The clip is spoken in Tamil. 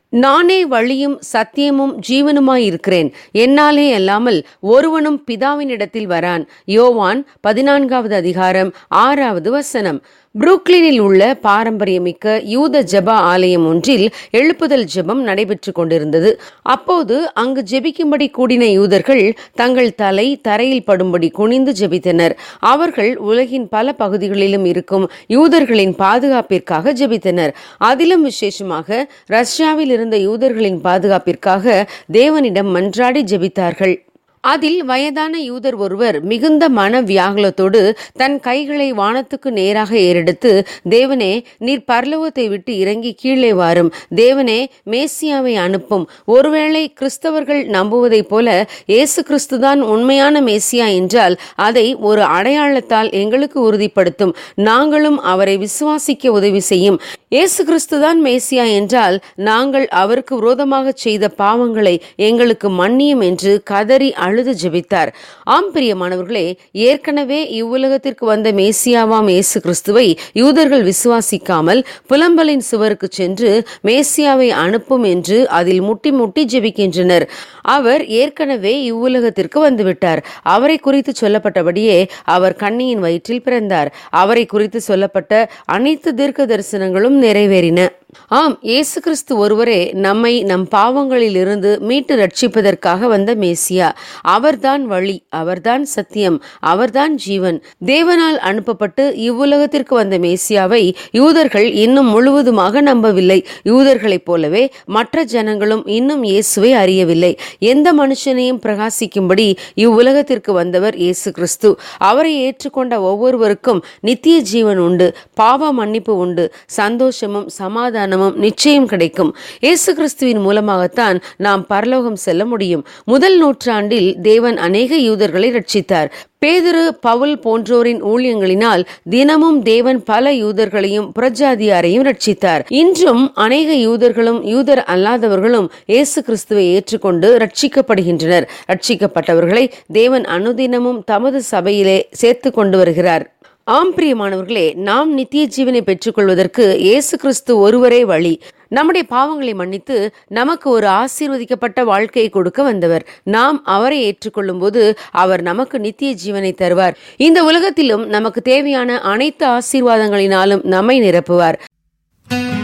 நானே வழியும் சத்தியமும் ஜீவனுமாயிருக்கிறேன் என்னாலே அல்லாமல் ஒருவனும் பிதாவினிடத்தில் வரான் யோவான் பதினான்காவது அதிகாரம் ஆறாவது வசனம் புரூக்ளினில் உள்ள பாரம்பரியமிக்க யூத ஜெப ஆலயம் ஒன்றில் எழுப்புதல் ஜெபம் நடைபெற்று கொண்டிருந்தது அப்போது அங்கு ஜெபிக்கும்படி கூடின யூதர்கள் தங்கள் தலை தரையில் படும்படி குனிந்து ஜெபித்தனர் அவர்கள் உலகின் பல பகுதிகளிலும் இருக்கும் யூதர்களின் பாதுகாப்பிற்காக ஜெபித்தனர் அதிலும் விசேஷமாக ரஷ்யாவில் இருந்த யூதர்களின் பாதுகாப்பிற்காக தேவனிடம் மன்றாடி ஜெபித்தார்கள் அதில் வயதான யூதர் ஒருவர் மிகுந்த மன வியாகுலத்தோடு தன் கைகளை வானத்துக்கு நேராக ஏறெடுத்து தேவனே நீர் பரலோகத்தை விட்டு இறங்கி கீழே வாரும் தேவனே மேசியாவை அனுப்பும் ஒருவேளை கிறிஸ்தவர்கள் நம்புவதைப் போல இயேசு கிறிஸ்துதான் உண்மையான மேசியா என்றால் அதை ஒரு அடையாளத்தால் எங்களுக்கு உறுதிப்படுத்தும் நாங்களும் அவரை விசுவாசிக்க உதவி செய்யும் இயேசு கிறிஸ்துதான் மேசியா என்றால் நாங்கள் அவருக்கு விரோதமாக செய்த பாவங்களை எங்களுக்கு மன்னியும் என்று கதறி அழுது ஜெபித்தார் ஆம் பிரியமானவர்களே ஏற்கனவே இவ்வுலகத்திற்கு வந்த மேசியாவாம் இயேசு கிறிஸ்துவை யூதர்கள் விசுவாசிக்காமல் புலம்பலின் சுவருக்கு சென்று மேசியாவை அனுப்பும் என்று அதில் முட்டி முட்டி ஜெபிக்கின்றனர் அவர் ஏற்கனவே இவ்வுலகத்திற்கு வந்துவிட்டார் அவரை குறித்து சொல்லப்பட்டபடியே அவர் கண்ணியின் வயிற்றில் பிறந்தார் அவரை குறித்து சொல்லப்பட்ட அனைத்து தீர்க்க தரிசனங்களும் நிறைவேறின ஆம் இயேசு கிறிஸ்து ஒருவரே நம்மை நம் பாவங்களில் இருந்து மீட்டு ரட்சிப்பதற்காக வந்த மேசியா அவர்தான் வழி அவர்தான் சத்தியம் அவர்தான் ஜீவன் தேவனால் அனுப்பப்பட்டு இவ்வுலகத்திற்கு வந்த மேசியாவை யூதர்கள் இன்னும் முழுவதுமாக நம்பவில்லை யூதர்களைப் போலவே மற்ற ஜனங்களும் இன்னும் இயேசுவை அறியவில்லை எந்த மனுஷனையும் பிரகாசிக்கும்படி இவ்வுலகத்திற்கு வந்தவர் இயேசு கிறிஸ்து அவரை ஏற்றுக்கொண்ட ஒவ்வொருவருக்கும் நித்திய ஜீவன் உண்டு பாவ மன்னிப்பு உண்டு சந்தோஷமும் சமாதானமும் நிச்சயம் கிடைக்கும் இயேசு கிறிஸ்துவின் மூலமாகத்தான் நாம் பரலோகம் செல்ல முடியும் முதல் நூற்றாண்டில் தேவன் அநேக யூதர்களை ரட்சித்தார் பேதுரு பவுல் போன்றோரின் ஊழியங்களினால் தினமும் தேவன் பல யூதர்களையும் புறஜாதியாரையும் ரட்சித்தார் இன்றும் அநேக யூதர்களும் யூதர் அல்லாதவர்களும் இயேசு கிறிஸ்துவை ஏற்றுக்கொண்டு ரட்சிக்கப்படுகின்றனர் ரட்சிக்கப்பட்டவர்களை தேவன் அனுதினமும் தமது சபையிலே சேர்த்து கொண்டு வருகிறார் ஆம் பிரியமானவர்களே நாம் நித்திய ஜீவனை பெற்றுக்கொள்வதற்கு இயேசு கிறிஸ்து ஒருவரே வழி நம்முடைய பாவங்களை மன்னித்து நமக்கு ஒரு ஆசீர்வதிக்கப்பட்ட வாழ்க்கையை கொடுக்க வந்தவர் நாம் அவரை ஏற்றுக்கொள்ளும் போது அவர் நமக்கு நித்திய ஜீவனை தருவார் இந்த உலகத்திலும் நமக்கு தேவையான அனைத்து ஆசீர்வாதங்களினாலும் நம்மை நிரப்புவார்